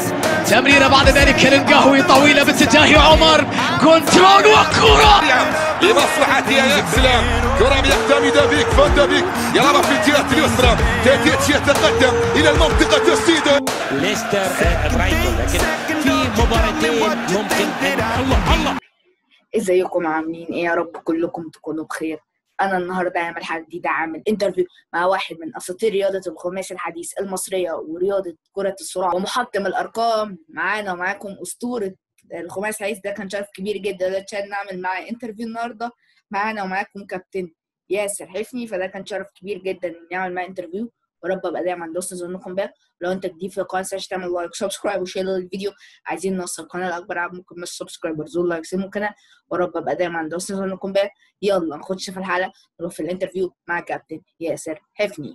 تمريره بعد ذلك القهوي طويله باتجاه عمر كنترول وكره لمصلحة يا اكسلام كرة يعتمد بك فند بك يلعب في الجهة اليسرى تيتيتش يتقدم إلى المنطقة تسديده ليستر آه، برايتون لكن في مباراتين ممكن أن- الله الله ازيكم عاملين ايه يا رب كلكم تكونوا بخير انا النهارده عامل حاجه جديده عامل انترفيو مع واحد من اساطير رياضه الخماسي الحديث المصريه ورياضه كره السرعه ومحطم الارقام معانا ومعاكم اسطوره الخماسي الحديث ده كان شرف كبير جدا عشان نعمل معاه انترفيو النهارده معانا ومعاكم كابتن ياسر حفني فده كان شرف كبير جدا ان نعمل معاه انترفيو ورب ابقى دايما دوست ظنكم بيها لو انت جديد في القناه متنساش تعمل لايك سبسكرايب وشير للفيديو عايزين نوصل القناه لاكبر عدد ممكن من السبسكرايبرز واللايكس في القناه ورب ابقى دايما دوست ظنكم بيها يلا نخش في الحلقه نروح في الانترفيو مع كابتن ياسر حفني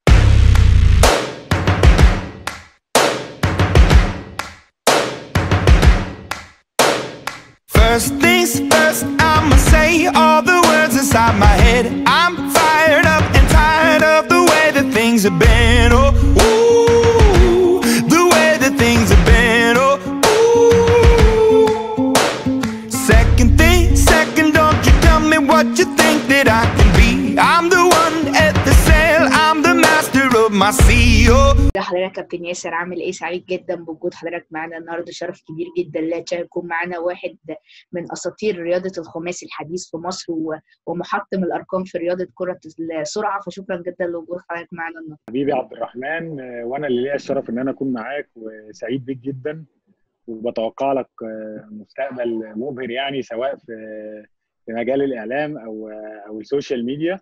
First things first, I'ma say all the words inside my head. I'm fired up and tired of the way that things have been. Oh, ooh, the way that things have been. Oh, ooh. Second thing, second, don't you tell me what you think that I can be. I'm the one at the sail, I'm the master of my sea. Oh. ده حضرتك كابتن ياسر عامل ايه سعيد جدا بوجود حضرتك معانا النهارده شرف كبير جدا لا يكون معانا واحد من اساطير رياضه الخماسي الحديث في مصر و- ومحطم الارقام في رياضه كره السرعه فشكرا جدا لوجود حضرتك معانا النهارده حبيبي عبد الرحمن آه، وانا اللي ليا الشرف ان انا اكون معاك وسعيد بيك جدا وبتوقع لك آه، مستقبل مبهر يعني سواء في في مجال الاعلام او آه، او السوشيال ميديا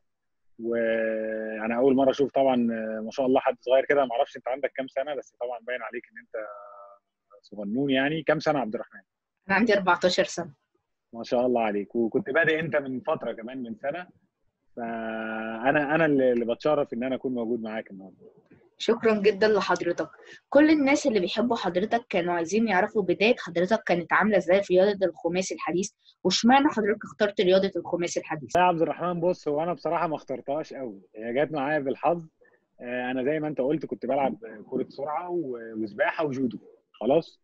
وانا اول مره اشوف طبعا آه، ما شاء الله حد صغير كده ما اعرفش انت عندك كام سنه بس طبعا باين عليك ان انت صغنون يعني كام سنه عبد الرحمن انا عندي 14 سنه ما شاء الله عليك وكنت بادئ انت من فتره كمان من سنه فانا انا اللي اللي بتشرف ان انا اكون موجود معاك النهارده شكرا جدا لحضرتك كل الناس اللي بيحبوا حضرتك كانوا عايزين يعرفوا بدايه حضرتك كانت عامله ازاي في رياضه الخماسي الحديث واشمعنى حضرتك اخترت رياضه الخماسي الحديث يا عبد الرحمن بص هو انا بصراحه ما اخترتهاش قوي هي جت معايا بالحظ آه، انا زي ما انت قلت كنت بلعب كره سرعه و- وسباحه وجودو خلاص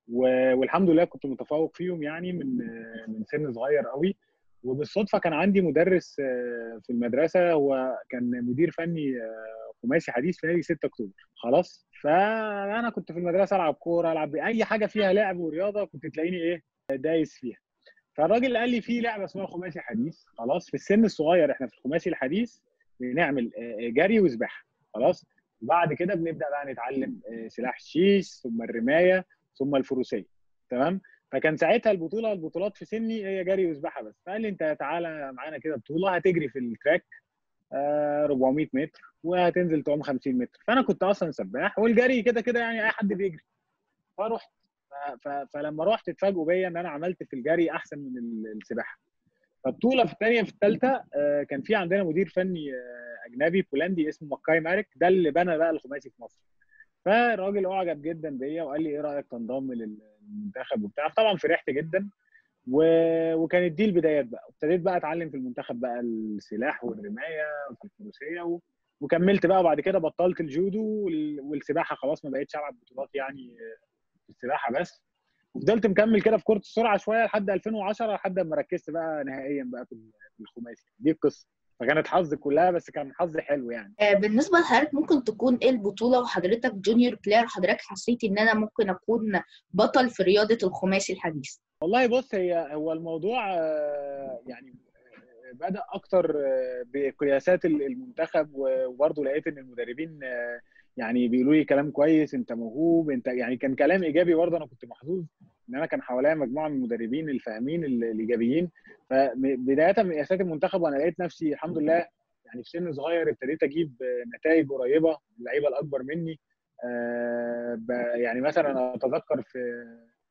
و- والحمد لله كنت متفوق فيهم يعني من آه، من سن صغير قوي وبالصدفه كان عندي مدرس آه، في المدرسه هو كان مدير فني آه، خماسي حديث في نادي 6 اكتوبر خلاص فانا كنت في المدرسه العب كوره العب اي حاجه فيها لعب ورياضه كنت تلاقيني ايه دايس فيها فالراجل قال لي في لعبه اسمها خماسي حديث خلاص في السن الصغير احنا في الخماسي الحديث بنعمل آه، جري وسباحه خلاص وبعد كده بنبدا بقى نتعلم آه، سلاح الشيش ثم الرمايه ثم الفروسيه تمام فكان ساعتها البطوله البطولات في سني هي جري وسباحه بس فقال لي انت تعالى معانا كده بطوله هتجري في التراك آه، 400 متر وهتنزل تعوم 50 متر فانا كنت اصلا سباح والجري كده كده يعني اي حد بيجري فرحت ف- ف- فلما رحت اتفاجئوا بيا ان انا عملت في الجري احسن من ال- السباحه فالبطوله في الثانيه في الثالثه كان في عندنا مدير فني آه، اجنبي بولندي اسمه ماكاي مارك ده اللي بنى بقى الخماسي في مصر فالراجل اعجب جدا بيا وقال لي ايه رايك تنضم للمنتخب وبتاع طبعا فرحت جدا و... وكانت دي البدايات بقى ابتديت بقى اتعلم في المنتخب بقى السلاح والرمايه وفي الفروسيه و... وكملت بقى وبعد كده بطلت الجودو وال... والسباحه خلاص ما بقتش العب بطولات يعني في السباحه بس وفضلت مكمل كده في كره السرعه شويه لحد 2010 لحد ما ركزت بقى نهائيا بقى في في الخماسي دي القصه فكانت حظ كلها بس كان حظ حلو يعني آه، بالنسبه لحضرتك ممكن تكون ايه البطوله وحضرتك جونيور بلاير حضرتك حسيت ان انا ممكن اكون بطل في رياضه الخماسي الحديث والله بص هي هو الموضوع آه، يعني آه، بدأ أكتر آه، بقياسات ال- المنتخب وبرضه لقيت إن المدربين آه، يعني بيقولوا لي كلام كويس أنت موهوب أنت يعني كان كلام إيجابي برضه أنا كنت محظوظ إن أنا كان حواليا مجموعة من المدربين الفاهمين ال- الإيجابيين فبداية من قياسات المنتخب وأنا لقيت نفسي الحمد لله يعني في سن صغير ابتديت أجيب آه، نتائج قريبة من اللعيبة الأكبر مني آه، ب- يعني مثلا أنا أتذكر في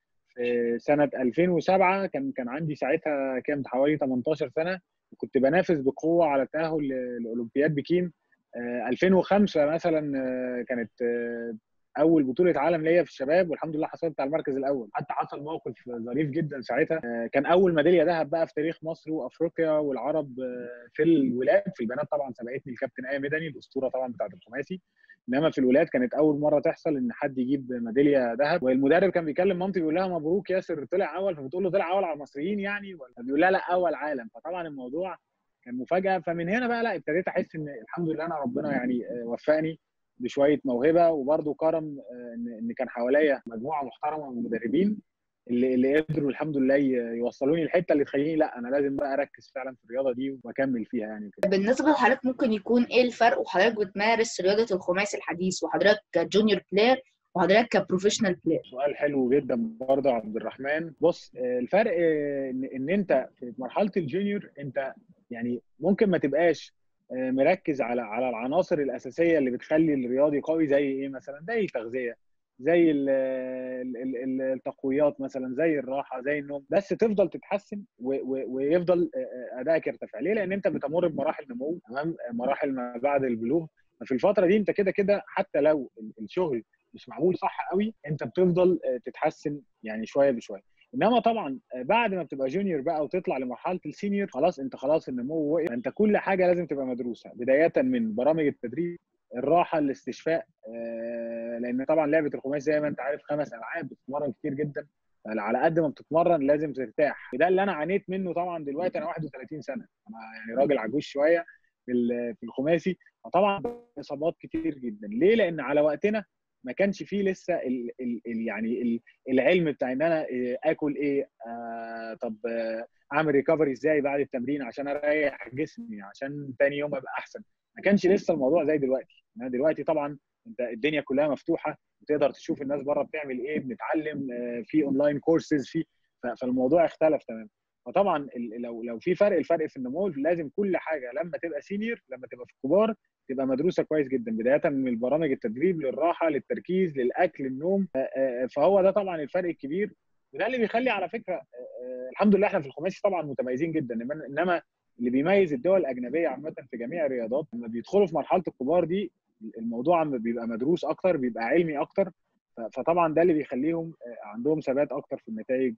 في سنة 2007 كان كان عندي ساعتها كام حوالي 18 سنة وكنت بنافس بقوة على التأهل ل- لأولمبياد بكين آه، 2005 مثلا آه، كانت آه، اول بطوله عالم ليا في الشباب والحمد لله حصلت على المركز الاول حتى حصل موقف ظريف جدا ساعتها آه، كان اول ميداليه ذهب بقى في تاريخ مصر وافريقيا والعرب آه، في الولاد في البنات طبعا سبقتني الكابتن ايه مدني الاسطوره طبعا بتاعت الخماسي انما في الولاد كانت اول مره تحصل ان حد يجيب ميداليه ذهب والمدرب كان بيكلم مامتي بيقول لها مبروك ياسر طلع اول فبتقول له طلع اول على المصريين يعني ولا بيقول لها لا اول عالم فطبعا الموضوع كان مفاجاه فمن هنا بقى لا ابتديت احس ان الحمد لله انا ربنا يعني آه، وفقني بشويه موهبه وبرده كرم آه، ان ان كان حواليا مجموعه محترمه من المدربين اللي اللي قدروا الحمد لله ي- يوصلوني الحته اللي تخليني لا انا لازم بقى اركز فعلا في الرياضه دي واكمل فيها يعني كده بالنسبة لحضرتك ممكن يكون ايه الفرق وحضرتك بتمارس رياضة الخماسي الحديث وحضرتك كجونيور بلاير وحضرتك كبروفيشنال بلاير سؤال حلو جدا برضه يا عبد الرحمن بص آه، الفرق آه، ان ان انت في مرحله الجونيور انت يعني ممكن ما تبقاش آه، مركز على على العناصر الاساسيه اللي بتخلي الرياضي قوي زي ايه مثلا زي التغذيه زي ال- ال- ال- ال- التقويات مثلا زي الراحه زي النوم بس تفضل تتحسن و- و- ويفضل آه، آه، ادائك يرتفع ليه لان انت بتمر بمراحل نمو تمام آه، مراحل ما بعد البلوغ ففي الفتره دي انت كده كده حتى لو ال- الشغل مش معمول صح قوي انت بتفضل آه، تتحسن يعني شويه بشويه انما طبعا آه، بعد ما بتبقى جونيور بقى وتطلع لمرحله السينيور خلاص انت خلاص النمو وقف انت كل حاجه لازم تبقى مدروسه بدايه من برامج التدريب الراحه الاستشفاء آه، لان طبعا لعبه الخماسي زي ما انت عارف خمس العاب بتتمرن كتير جدا على قد ما بتتمرن لازم ترتاح ده اللي انا عانيت منه طبعا دلوقتي انا 31 سنه انا يعني راجل عجوز شويه في ال- في الخماسي فطبعا اصابات كتير جدا ليه لان على وقتنا ما كانش فيه لسه ال ال ال يعني ال العلم بتاع ان انا إيه، اكل ايه آه طب آه، اعمل ريكفري ازاي بعد التمرين عشان اريح جسمي عشان تاني يوم ابقى احسن ما كانش لسه الموضوع زي دلوقتي يعني دلوقتي طبعا انت الدنيا كلها مفتوحه بتقدر تشوف الناس بره بتعمل ايه بنتعلم آه، في اونلاين كورسز في ف- فالموضوع اختلف تماما فطبعا ال- لو لو في فرق الفرق في النمو لازم كل حاجه لما تبقى سينيور لما تبقى في الكبار تبقى مدروسه كويس جدا بدايه من البرامج التدريب للراحه للتركيز للاكل النوم آه، آه، فهو ده طبعا الفرق الكبير وده اللي بيخلي على فكره آه، آه، الحمد لله احنا في الخماسي طبعا متميزين جدا إنما- انما اللي بيميز الدول الاجنبيه عامه في جميع الرياضات لما بيدخلوا في مرحله الكبار دي الموضوع عم بيبقى مدروس اكتر بيبقى علمي اكتر ف- فطبعا ده اللي بيخليهم آه، عندهم ثبات اكتر في النتائج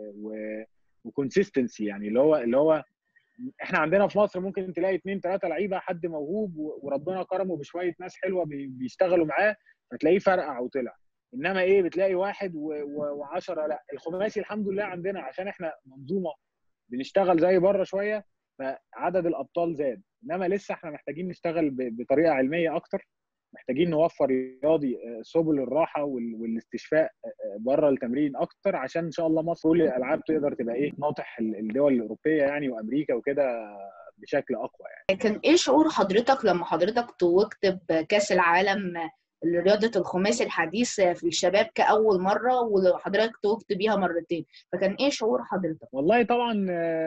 وكونسيستنسي يعني اللي هو اللي هو احنا عندنا في مصر ممكن تلاقي اثنين ثلاثه لعيبه حد موهوب و- وربنا كرمه بشويه ناس حلوه بي- بيشتغلوا معاه فتلاقيه فرقع وطلع انما ايه بتلاقي واحد و- و- وعشرة لا الخماسي الحمد لله عندنا عشان احنا منظومه بنشتغل زي بره شويه فعدد الابطال زاد انما لسه احنا محتاجين نشتغل ب- بطريقه علميه اكتر محتاجين نوفر رياضي آه، سبل الراحه وال- والاستشفاء بره التمرين اكتر عشان ان شاء الله مصر كل الالعاب تقدر تبقى ايه ناطح ال- الدول الاوروبيه يعني وامريكا وكده بشكل اقوى يعني كان ايه شعور حضرتك لما حضرتك توجت بكأس العالم لرياضة الخماسي الحديث في الشباب كأول مرة وحضرتك توجت بيها مرتين فكان ايه شعور حضرتك؟ والله طبعا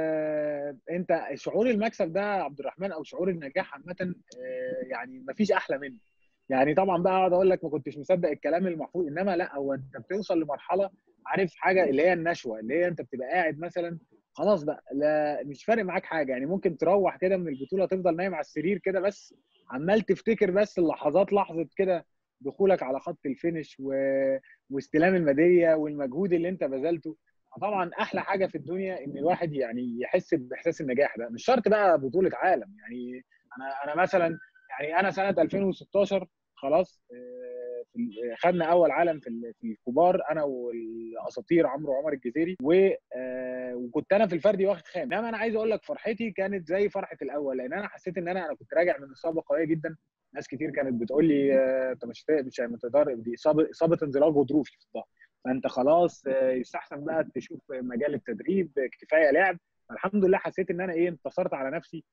آه، انت شعور المكسب ده يا عبد الرحمن او شعور النجاح عامه آه، يعني مفيش احلى منه يعني طبعا بقى اقعد اقول لك ما كنتش مصدق الكلام المحفوظ انما لا هو انت بتوصل لمرحله عارف حاجه اللي هي النشوه اللي هي انت بتبقى قاعد مثلا خلاص بقى لا مش فارق معاك حاجه يعني ممكن تروح كده من البطوله تفضل نايم على السرير كده بس عمال تفتكر بس اللحظات لحظه كده دخولك على خط الفينش و... واستلام الميداليه والمجهود اللي انت بذلته طبعا احلى حاجه في الدنيا ان الواحد يعني يحس باحساس النجاح ده مش شرط بقى بطوله عالم يعني انا انا مثلا يعني انا سنه 2016 خلاص آه، في ال- خدنا اول عالم في ال- في الكبار انا والاساطير عمرو عمر الجزيري و آه، وكنت انا في الفردي واخد خامس انما انا عايز اقول لك فرحتي كانت زي فرحه الاول لان انا حسيت ان انا انا كنت راجع من اصابه قويه جدا ناس كتير كانت بتقول لي آه، انت مش مش هتقدر دي اصابه اصابه انزلاق غضروفي في الظهر فانت خلاص آه، يستحسن بقى تشوف مجال التدريب كفايه لعب الحمد لله حسيت ان انا ايه انتصرت على نفسي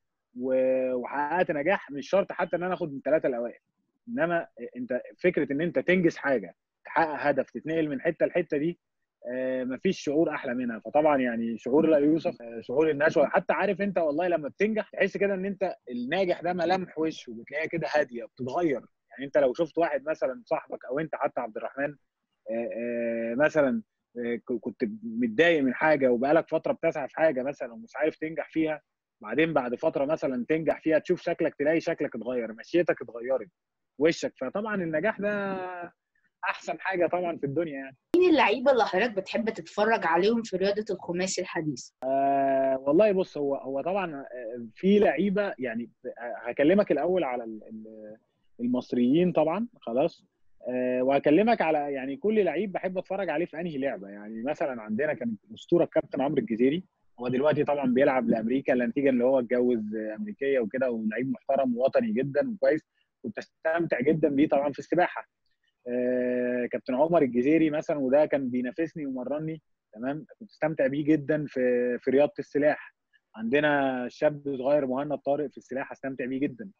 و- وحققت نجاح مش شرط حتى ان انا اخد من ثلاثه الاوائل انما انت فكره ان انت تنجز حاجه تحقق هدف تتنقل من حته لحته دي آه، مفيش شعور احلى منها فطبعا يعني شعور لا يوصف آه، شعور النشوه حتى عارف انت والله لما بتنجح تحس كده ان انت الناجح ده ملامح وشه بتلاقيها كده هاديه بتتغير يعني انت لو شفت واحد مثلا صاحبك او انت حتى عبد الرحمن آه، آه، مثلا آه، ك- كنت متضايق من حاجه وبقالك فتره بتسعى في حاجه مثلا ومش عارف تنجح فيها بعدين بعد فتره مثلا تنجح فيها تشوف شكلك تلاقي شكلك اتغير مشيتك اتغيرت وشك فطبعا النجاح ده احسن حاجه طبعا في الدنيا يعني مين اللعيبه اللي حضرتك بتحب تتفرج عليهم في رياضه الخماسي الحديث آه والله بص هو هو طبعا آه، في لعيبه يعني آه، هكلمك الاول على ال- ال- المصريين طبعا خلاص آه وهكلمك على يعني كل لعيب بحب اتفرج عليه في انهي لعبه يعني مثلا عندنا كان اسطوره الكابتن عمرو الجزيري هو دلوقتي طبعا بيلعب لامريكا نتيجه ان هو اتجوز آه، امريكيه وكده ولعيب محترم ووطني جدا وكويس كنت استمتع جدا بيه طبعا في السباحه آه كابتن عمر الجزيري مثلا وده كان بينافسني ومرني تمام كنت استمتع بيه جدا في في رياضه السلاح عندنا شاب صغير مهند طارق في السلاح استمتع بيه جدا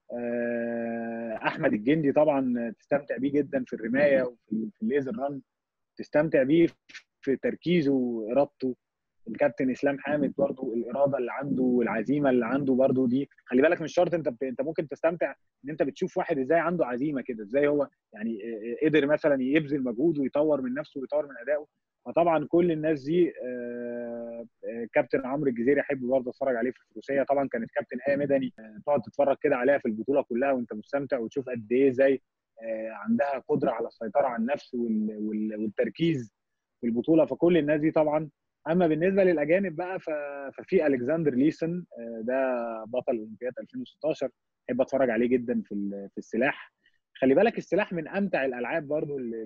آه، احمد الجندي طبعا تستمتع بيه جدا في الرمايه وفي في الليزر ران تستمتع بيه في تركيزه وارادته الكابتن اسلام حامد برضو الاراده اللي عنده والعزيمه اللي عنده برضو دي خلي بالك مش شرط انت بت... انت ممكن تستمتع ان انت بتشوف واحد ازاي عنده عزيمه كده ازاي هو يعني آه، قدر مثلا يبذل مجهود ويطور من نفسه ويطور من ادائه فطبعا كل الناس دي آه، آه، كابتن عمرو الجزيري احب برضه اتفرج عليه في الفروسيه طبعا كانت كابتن ايه مدني آه، تقعد تتفرج كده عليها في البطوله كلها وانت مستمتع وتشوف قد ايه ازاي آه، عندها قدره على السيطره على النفس وال- وال- والتركيز في البطوله فكل الناس دي طبعا اما بالنسبه للاجانب بقى ف- ففي الكسندر ليسن آه، ده بطل اولمبياد 2016 احب اتفرج عليه جدا في ال- في السلاح خلي بالك السلاح من امتع الالعاب برضو اللي,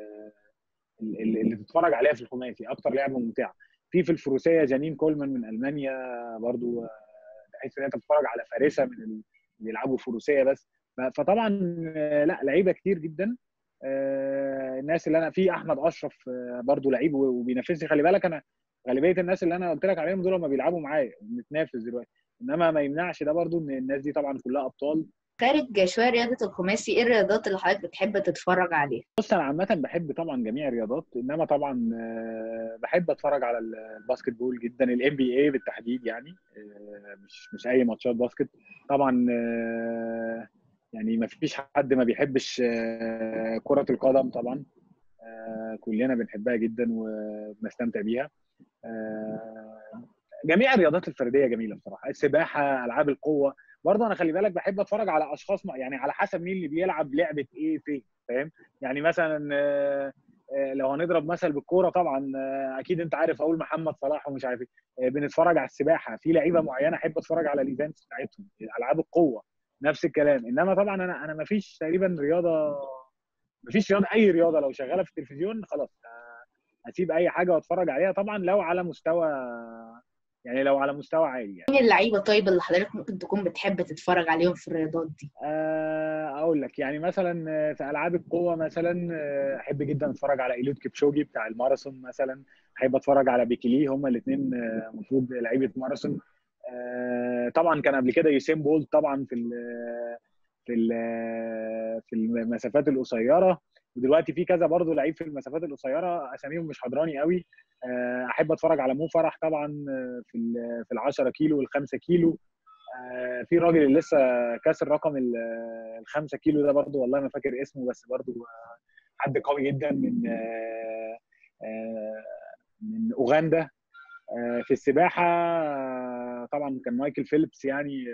اللي, اللي تتفرج عليها في الخماسي اكتر لعبه ممتعه في في الفروسيه جانين كولمان من المانيا برضو آه، تحس ان انت بتتفرج على فارسه من اللي بيلعبوا فروسيه بس ف- فطبعا آه، لا لعيبه كتير جدا آه، الناس اللي انا في احمد اشرف آه، برضو لعيب و- وبينافسني خلي بالك انا غالبيه الناس اللي انا قلت لك عليهم دول هم بيلعبوا معايا بنتنافس دلوقتي انما ما يمنعش ده برضو ان الناس دي طبعا كلها ابطال خارج شويه رياضه الخماسي ايه الرياضات اللي حضرتك بتحب تتفرج عليها بص انا عامه بحب طبعا جميع الرياضات انما طبعا آه، بحب اتفرج على الباسكت بول جدا الام بي اي بالتحديد يعني آه، مش مش اي ماتشات باسكت طبعا آه، يعني ما فيش حد ما بيحبش آه، كرة القدم طبعا آه، كلنا بنحبها جدا وبنستمتع بيها آه، جميع الرياضات الفرديه جميله بصراحه السباحه العاب القوه برضه انا خلي بالك بحب اتفرج على اشخاص مع- يعني على حسب مين اللي بيلعب لعبه ايه فين فاهم يعني مثلا آه، آه، لو هنضرب مثل بالكوره طبعا آه، اكيد انت عارف اقول محمد صلاح ومش عارف ايه آه، بنتفرج على السباحه في لعيبه معينه احب اتفرج على الايفنتس بتاعتهم العاب القوه نفس الكلام انما طبعا انا انا ما فيش تقريبا رياضه ما فيش رياضه اي رياضه لو شغاله في التلفزيون خلاص آه، هسيب اي حاجه واتفرج عليها طبعا لو على مستوى يعني لو على مستوى عالي يعني مين اللعيبه طيب اللي حضرتك ممكن تكون بتحب تتفرج عليهم في الرياضات دي آه، اقول لك يعني مثلا آه، في العاب القوه مثلا آه، احب جدا اتفرج على ايلود كيبشوجي بتاع الماراثون مثلا احب اتفرج على بيكيلي هما الاثنين المفروض لعيبه ماراثون آه، طبعا كان قبل كده يوسين بولت طبعا في ال في ال في المسافات القصيره ودلوقتي في كذا برضه لعيب في المسافات القصيره اساميهم مش حضراني قوي آه، احب اتفرج على مو فرح طبعا آه، في ال في ال 10 كيلو وال 5 كيلو آه، في راجل اللي لسه كاسر رقم ال 5 كيلو ده برضو والله ما فاكر اسمه بس برضو آه، حد قوي جدا من آه، آه، من اوغندا آه، في السباحه آه، طبعا كان مايكل فيليبس يعني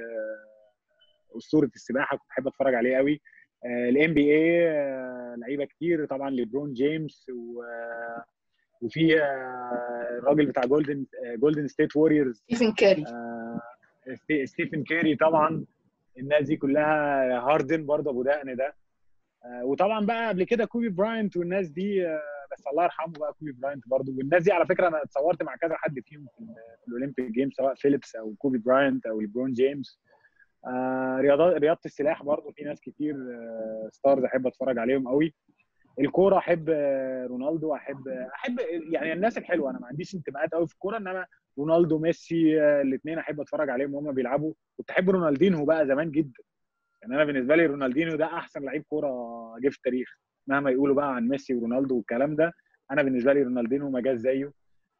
آه، اسطوره السباحه كنت بحب اتفرج عليه قوي الام بي اي لعيبه كتير طبعا ليبرون جيمس و آه، وفي آه، الراجل بتاع جولدن جولدن ستيت ووريرز ستيفن كاري آه، ستي- ستيفن كيري طبعا الناس دي كلها هاردن برضه ابو دقن ده آه، وطبعا بقى قبل كده كوبي براينت والناس دي آه، بس الله يرحمه بقى كوبي براينت برضه والناس دي على فكره انا اتصورت مع كذا حد فيهم في, ال- في الاولمبيك جيمز سواء فيليبس او كوبي براينت او ليبرون جيمس آه، رياضه رياضه السلاح برضه في ناس كتير آه، ستارز احب اتفرج عليهم قوي الكوره احب آه، رونالدو احب احب يعني الناس الحلوه انا ما عنديش انتماءات قوي في الكوره انما رونالدو ميسي الاثنين احب اتفرج عليهم وهم بيلعبوا كنت احب رونالدينهو بقى زمان جدا يعني انا بالنسبه لي رونالدينهو ده احسن لعيب كوره جه في التاريخ مهما يقولوا بقى عن ميسي ورونالدو والكلام ده انا بالنسبه لي رونالدينهو ما جاش زيه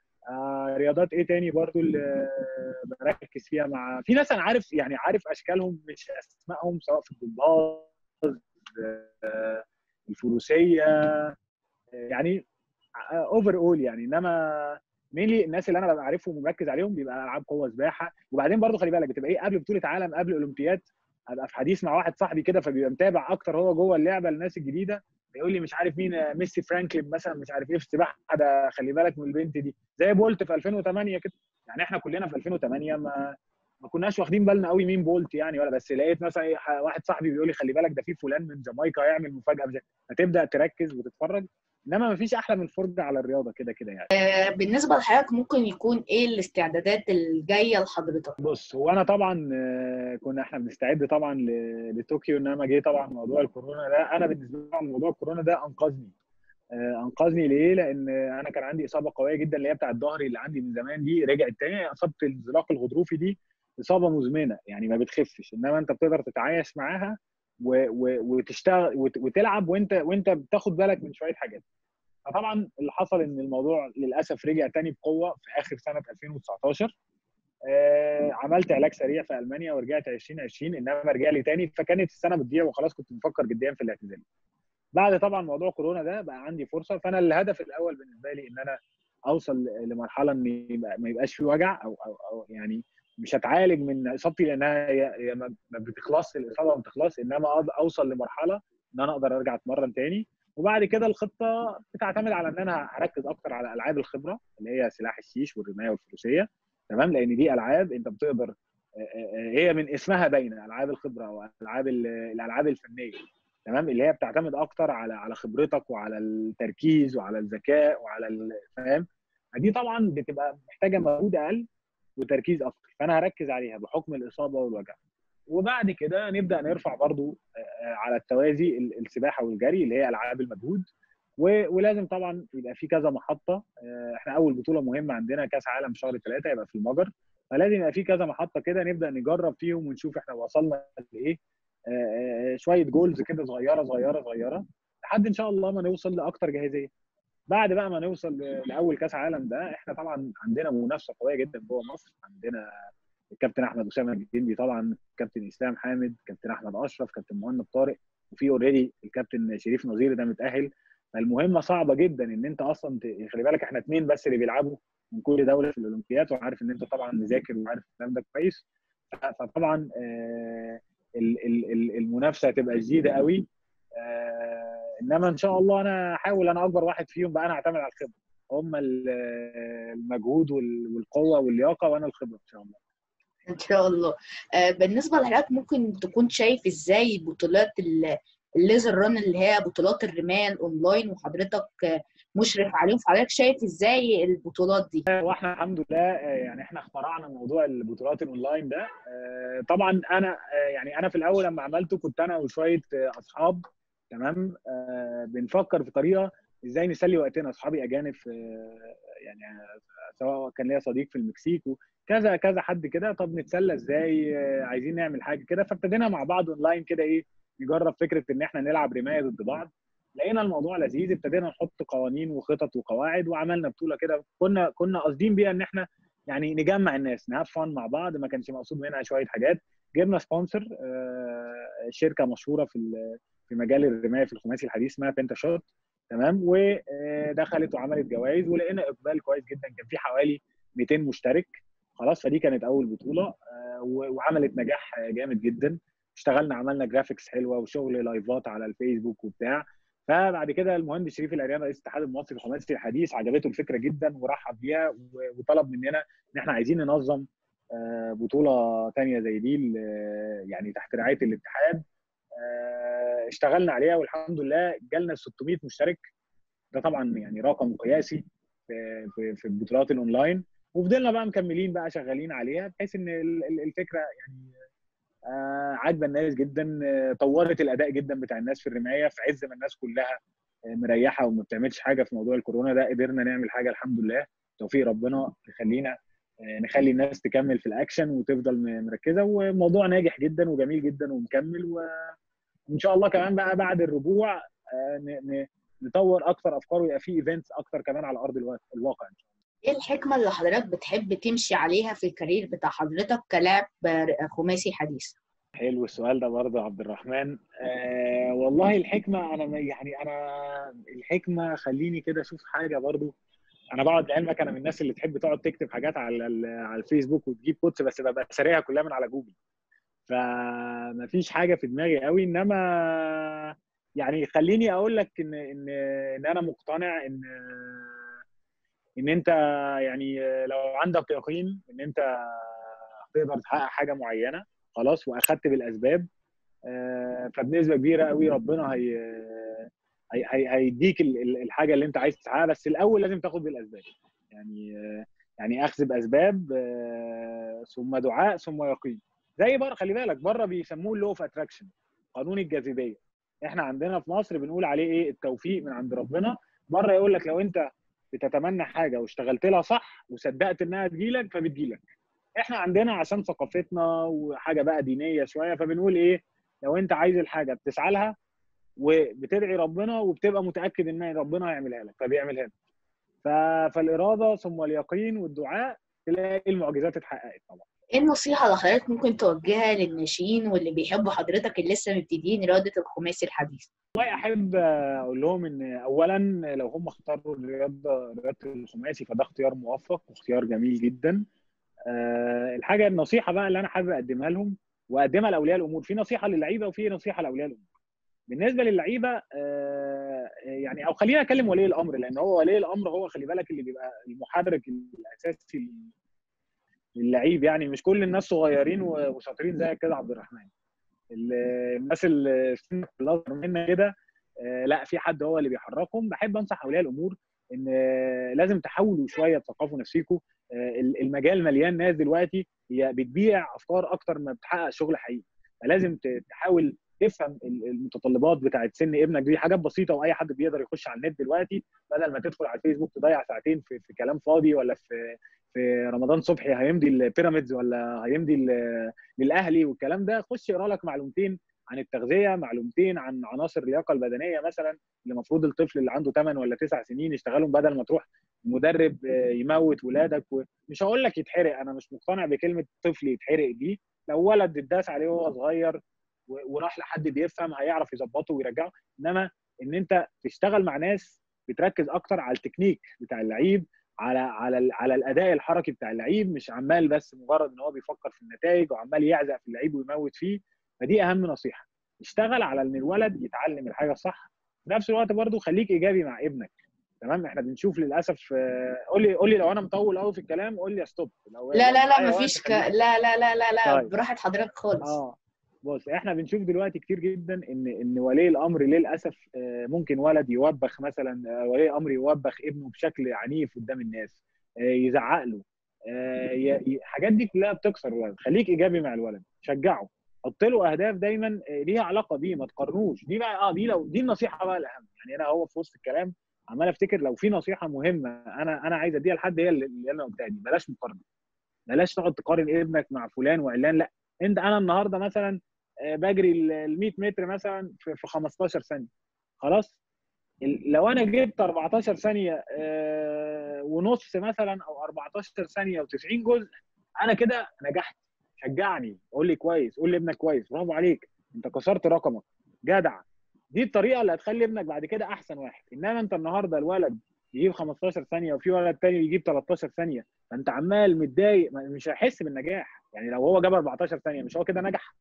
آه رياضات ايه تاني برضو اللي بركز فيها مع في ناس انا عارف يعني عارف اشكالهم مش اسمائهم سواء في الجمباز آه الفروسيه آه يعني اوفر اول يعني انما مينلي الناس اللي انا ببقى عارفهم ومركز عليهم بيبقى العاب قوه سباحه وبعدين برضو خلي بالك بتبقى ايه قبل بطوله عالم قبل اولمبياد ابقى في حديث مع واحد صاحبي كده فبيبقى متابع اكتر هو جوه اللعبه الناس الجديده بيقول لي مش عارف مين آه، ميسي فرانكلين مثلا مش عارف ايه في السباحه ده خلي بالك من البنت دي زي بولت في 2008 كده يعني احنا كلنا في 2008 ما ما كناش واخدين بالنا قوي مين بولت يعني ولا بس لقيت مثلا إيه، ح- واحد صاحبي بيقول لي خلي بالك ده في فلان من جامايكا هيعمل مفاجاه مش- هتبدا تركز وتتفرج انما ما فيش احلى من الفرجه على الرياضه كده كده يعني بالنسبة لحضرتك ممكن يكون ايه الاستعدادات الجاية لحضرتك؟ بص هو انا طبعا آه، كنا احنا بنستعد طبعا ل- لطوكيو انما جه طبعا موضوع الكورونا ده انا بالنسبه لي موضوع الكورونا ده انقذني آه، انقذني ليه؟ لان انا كان عندي اصابه قويه جدا اللي هي بتاعت ظهري اللي عندي من زمان دي رجعت تاني اصابه الانزلاق الغضروفي دي اصابه مزمنه يعني ما بتخفش انما انت بتقدر تتعايش معاها و- و- وتشتغل وت- وتلعب وانت وانت بتاخد بالك من شويه حاجات فطبعا اللي حصل ان الموضوع للاسف رجع تاني بقوه في اخر سنه 2019 آه، عملت علاج سريع في المانيا ورجعت 2020 انما رجع لي تاني فكانت السنه بتضيع وخلاص كنت بفكر جديا في الاعتزال بعد طبعا موضوع كورونا ده بقى عندي فرصه فانا الهدف الاول بالنسبه لي ان انا اوصل لمرحله ان يبقى ما يبقاش في وجع او او, أو يعني مش هتعالج من اصابتي لانها هي هي ما ما بتخلصش الاصابه ما بتخلص انما أقدر اوصل لمرحله ان انا اقدر ارجع اتمرن تاني وبعد كده الخطه بتعتمد على ان انا هركز اكتر على العاب الخبره اللي هي سلاح الشيش والرمايه والفروسيه تمام لان دي العاب انت بتقدر آه، آه، هي من اسمها باينه العاب الخبره او العاب ال- الالعاب الفنيه تمام اللي هي بتعتمد اكتر على على خبرتك وعلى التركيز وعلى الذكاء وعلى ال- فاهم دي طبعا بتبقى محتاجه مجهود اقل وتركيز اكتر فانا هركز عليها بحكم الاصابه والوجع وبعد كده نبدا نرفع برضو آه، آه، على التوازي ال- السباحه والجري اللي هي العاب المجهود و- ولازم طبعا يبقى في كذا محطه آه، احنا اول بطوله مهمه عندنا كاس عالم شهر ثلاثه يبقى في المجر فلازم يبقى في كذا محطه كده نبدا نجرب فيهم ونشوف احنا وصلنا لايه آه، آه، شويه جولز كده صغيره صغيره صغيره لحد ان شاء الله ما نوصل لاكتر جاهزيه بعد بقى ما نوصل ل- لاول كاس عالم ده احنا طبعا عندنا منافسه قويه جدا جوه مصر عندنا الكابتن احمد اسامه الجندي طبعا كابتن اسلام حامد كابتن احمد اشرف كابتن مهند طارق وفي اوريدي الكابتن شريف نظير ده متاهل فالمهمه صعبه جدا ان انت اصلا ت- خلي بالك احنا اثنين بس اللي بيلعبوا من كل دوله في الاولمبياد وانا عارف ان انت طبعا مذاكر وعارف الكلام ده كويس ف- فطبعا آه، ال- ال- ال- المنافسه هتبقى شديده قوي آه، انما ان شاء الله انا هحاول انا اكبر واحد فيهم بقى انا اعتمد على الخبره هم ال- المجهود وال- والقوه واللياقه وانا الخبره ان شاء الله ان شاء الله آه، بالنسبة لحضرتك ممكن تكون شايف ازاي بطولات ال- الليزر ران اللي هي بطولات الرماية الاونلاين وحضرتك آه، مشرف عليهم فحضرتك شايف ازاي البطولات دي؟ واحنا الحمد لله آه، يعني احنا اخترعنا موضوع البطولات الاونلاين ده آه، طبعا انا آه، يعني انا في الاول لما عملته كنت انا وشويه آه، اصحاب تمام آه، بنفكر في طريقه ازاي نسلي وقتنا اصحابي اجانب في يعني آه، سواء كان ليا صديق في المكسيك وكذا كذا حد كده طب نتسلى ازاي آه، عايزين نعمل حاجه كده فابتدينا مع بعض اونلاين كده ايه نجرب فكره ان احنا نلعب رمايه ضد بعض لقينا الموضوع لذيذ ابتدينا نحط قوانين وخطط وقواعد وعملنا بطوله كده كنا كنا قاصدين بيها ان احنا يعني نجمع الناس نهاف فن مع بعض ما كانش مقصود منها شويه حاجات جبنا سبونسر شركه مشهوره في ال- في مجال الرمايه في الخماسي الحديث اسمها بنتا شوت تمام ودخلت وعملت جوائز ولقينا اقبال كويس جدا كان في حوالي 200 مشترك خلاص فدي كانت اول بطوله آه، و- وعملت نجاح آه، جامد جدا اشتغلنا عملنا جرافيكس حلوه وشغل لايفات على الفيسبوك وبتاع فبعد كده المهندس شريف العريان رئيس الاتحاد المصري للخماسي الحديث عجبته الفكره جدا ورحب بيها و- وطلب مننا ان احنا عايزين ننظم آه، بطوله تانية زي دي ل- يعني تحت رعايه الاتحاد آه، اشتغلنا عليها والحمد لله جالنا 600 مشترك ده طبعا يعني رقم قياسي في في, في البطولات الاونلاين وفضلنا بقى مكملين بقى شغالين عليها بحيث ان ال- ال- الفكره يعني آه، عاجبه الناس جدا آه، طورت الاداء جدا بتاع الناس في الرمايه في عز ما الناس كلها آه، مريحه وما بتعملش حاجه في موضوع الكورونا ده قدرنا نعمل حاجه الحمد لله توفيق ربنا يخلينا آه، نخلي الناس تكمل في الاكشن وتفضل م- مركزه وموضوع ناجح جدا وجميل جدا ومكمل و- وان شاء الله كمان بقى بعد الرجوع آه، ن- ن- نطور اكتر افكار ويبقى في ايفنتس اكتر كمان على ارض الوا- الواقع ان شاء الله ايه الحكمة اللي حضرتك بتحب تمشي عليها في الكارير بتاع حضرتك كلاعب آه، خماسي حديث؟ حلو السؤال ده برضه يا عبد الرحمن آه والله الحكمه انا ما- يعني انا الحكمه خليني كده اشوف حاجه برضه انا بقعد لعلمك انا من الناس اللي تحب تقعد تكتب حاجات على ال- على الفيسبوك وتجيب كوتس بس ببقى سارقها كلها من على جوجل فما فيش حاجه في دماغي قوي انما يعني خليني اقول لك ان ان ان انا مقتنع ان ان انت يعني لو عندك يقين ان انت تقدر تحقق حاجه معينه خلاص واخدت بالاسباب آه، فبنسبه كبيره قوي ربنا هي هي- هي- هيديك ال- ال- الحاجه اللي انت عايز تحققها بس الاول لازم تاخد بالاسباب يعني آه، يعني اخذ باسباب آه، ثم دعاء ثم يقين زي بره خلي بالك بره بيسموه اللو اوف اتراكشن قانون الجاذبيه احنا عندنا في مصر بنقول عليه ايه التوفيق من عند ربنا بره يقول لك لو انت بتتمنى حاجه واشتغلت لها صح وصدقت انها تجيلك فبتجيلك احنا عندنا عشان ثقافتنا وحاجه بقى دينيه شويه فبنقول ايه لو انت عايز الحاجه بتسعى لها وبتدعي ربنا وبتبقى متاكد ان ربنا هيعملها لك فبيعملها لك ف... فالاراده ثم اليقين والدعاء تلاقي المعجزات اتحققت طبعا ايه النصيحة اللي حضرتك ممكن توجهها للناشئين واللي بيحبوا حضرتك اللي لسه مبتدئين رياضة الخماسي الحديث؟ والله احب اقول لهم ان اولا لو هم اختاروا الرياضه رياضه الخماسي فده اختيار موفق واختيار جميل جدا أه الحاجه النصيحه بقى اللي انا حابب اقدمها لهم واقدمها لاولياء الامور في نصيحه للعيبه وفي نصيحه لاولياء الامور بالنسبه للعيبه أه يعني او خلينا اكلم ولي الامر لان هو ولي الامر هو خلي بالك اللي بيبقى المحرك الاساسي للعيب يعني مش كل الناس صغيرين و- وشاطرين زيك كده عبد الرحمن ال- الناس اللي سنك الاصغر منك كده آه، لا في حد هو اللي بيحركهم بحب انصح اولياء الامور ان آه، لازم تحاولوا شويه تثقفوا نفسيكم آه، ال- المجال مليان ناس دلوقتي هي بتبيع افكار اكتر ما بتحقق شغل حقيقي فلازم ت- تحاول تفهم ال- المتطلبات بتاعت سن ابنك دي حاجات بسيطه واي حد بيقدر يخش على النت دلوقتي بدل ما تدخل على الفيسبوك تضيع ساعتين في, في كلام فاضي ولا في في رمضان صبحي هيمضي البيراميدز ولا هيمضي ال- للاهلي والكلام ده خش اقرا لك معلومتين عن التغذيه معلومتين عن عناصر اللياقه البدنيه مثلا اللي المفروض الطفل اللي عنده 8 ولا 9 سنين يشتغلهم بدل ما تروح مدرب آه، يموت ولادك و... مش هقول لك يتحرق انا مش مقتنع بكلمه طفل يتحرق دي لو ولد اتداس عليه وهو صغير و- وراح لحد بيفهم هيعرف يظبطه ويرجعه انما ان انت تشتغل مع ناس بتركز اكتر على التكنيك بتاع اللعيب على على ال- على الاداء الحركي بتاع اللعيب مش عمال بس مجرد ان هو بيفكر في النتائج وعمال يعزق في اللعيب ويموت فيه فدي اهم نصيحه اشتغل على ان الولد يتعلم الحاجه الصح في نفس الوقت برضو خليك ايجابي مع ابنك تمام احنا بنشوف للاسف آه، قول لي قول لي لو انا مطول قوي في الكلام قول لي ستوب لو لا لا لو لا معايا مفيش وقت ك... خليك- لا لا لا لا لا طيب. براحة حضرتك خالص اه بص احنا بنشوف دلوقتي كتير جدا ان ان ولي الامر للاسف آه، ممكن ولد يوبخ مثلا آه، ولي الامر يوبخ ابنه بشكل عنيف قدام الناس آه، يزعق له آه، ي- ي- الحاجات دي كلها بتكسر الولد خليك ايجابي مع الولد شجعه حط له اهداف دايما آه، ليها علاقه بيه ما تقارنوش دي بقى اه دي لو دي النصيحه بقى الاهم يعني انا هو في وسط الكلام عمال افتكر لو في نصيحه مهمه انا انا عايز اديها لحد هي اللي اللي انا قلتها دي بلاش مقارنه بلاش تقعد تقارن ابنك مع فلان وعلان لا انت انا النهارده مثلا آه، بجري ال 100 متر مثلا في في 15 ثانيه خلاص ال- لو انا جبت 14 ثانيه آه، ونص مثلا او 14 ثانيه و90 جزء انا كده نجحت شجعني قول لي كويس قول لابنك كويس برافو عليك انت كسرت رقمك جدع دي الطريقه اللي هتخلي ابنك بعد كده احسن واحد انما انت النهارده الولد يجيب 15 ثانيه وفي ولد تاني يجيب 13 ثانيه فانت عمال متضايق ما- مش هيحس بالنجاح يعني لو هو جاب 14 ثانيه مش هو كده نجح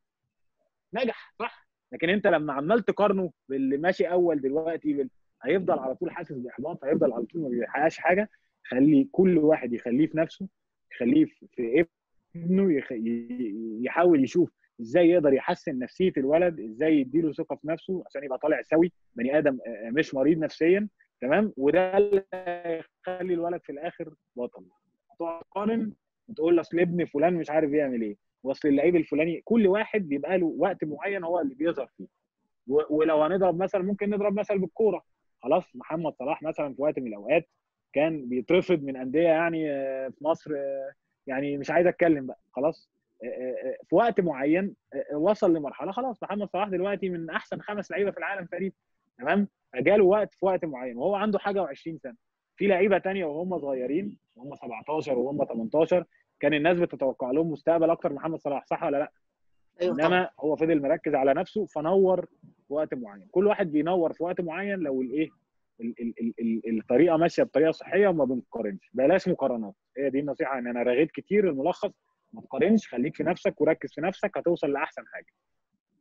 نجح صح لكن انت لما عمال تقارنه باللي ماشي اول دلوقتي بال... هيفضل على طول حاسس باحباط هيفضل على طول ما بيحققش حاجه خلي كل واحد يخليه في نفسه يخليه في- في ابنه يخ... ي- يحاول يشوف ازاي يقدر يحسن نفسيه الولد ازاي يديله ثقه في نفسه عشان يبقى طالع سوي بني ادم آه، مش مريض نفسيا تمام وده اللي هيخلي الولد في الاخر بطل تقعد تقارن وتقول اصل ابن فلان مش عارف يعمل ايه واصل اللعيب الفلاني كل واحد بيبقى له وقت معين هو اللي بيظهر فيه و- ولو هنضرب مثلا ممكن نضرب مثل بالكوره خلاص محمد صلاح مثلا في وقت من الاوقات كان بيترفض من انديه يعني آه، في مصر آه، يعني مش عايز اتكلم بقى خلاص آه، آه، في وقت معين آه، وصل لمرحله خلاص محمد صلاح دلوقتي من احسن خمس لعيبه في العالم تقريبا تمام فجاله وقت في وقت معين وهو عنده حاجه و20 سنه في لعيبه تانية وهم صغيرين وهم 17 وهم 18 كان الناس بتتوقع لهم مستقبل اكتر من محمد صلاح صح ولا لا؟ ايوه طبعا انما هو فضل مركز على نفسه فنور في وقت معين كل واحد بينور في وقت معين لو الايه ال- ال- ال- ال- الطريقه ماشيه بطريقه صحيه وما بنقارنش بلاش مقارنات هي دي النصيحه ان انا رغيت كتير الملخص ما تقارنش خليك في نفسك وركز في نفسك هتوصل لاحسن حاجه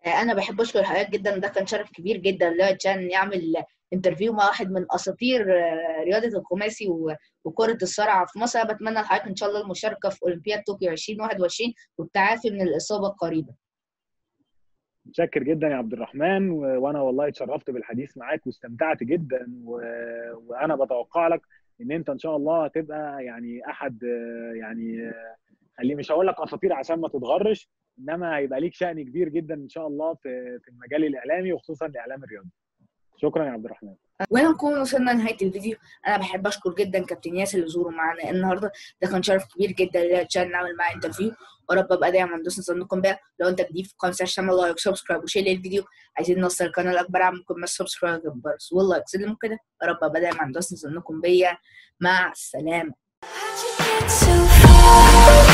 انا بحب اشكر حضرتك جدا ده كان شرف كبير جدا لجان يعمل انترفيو مع واحد من اساطير آه، رياضه الخماسي و- وكره الصرعه في مصر أنا بتمنى لحضرتك ان شاء الله المشاركه في اولمبياد طوكيو 2021 والتعافي من الاصابه القريبه متشكر جدا يا عبد الرحمن و... وانا والله اتشرفت بالحديث معاك واستمتعت جدا و... وانا بتوقع لك ان انت ان شاء الله هتبقى يعني احد آه، يعني آه، خليه مش هقول لك اساطير عشان ما تتغرش انما هيبقى ليك شأن كبير جدا ان شاء الله في في المجال الاعلامي وخصوصا الاعلام الرياضي شكرا يا عبد الرحمن وهنا نكون وصلنا لنهايه الفيديو انا بحب اشكر جدا كابتن ياسر اللي زوروا معانا النهارده ده كان شرف كبير جدا عشان نعمل معاه انترفيو ورب ابقى دايما دوسنا صندوقكم بقى لو انت جديد في القناه تعمل لايك سبسكرايب وشير للفيديو عايزين نوصل القناه لاكبر عدد منكم بس سبسكرايب بس واللايك سلموا كده يا رب ابقى دايما دوسنا صندوقكم بيا مع السلامه so far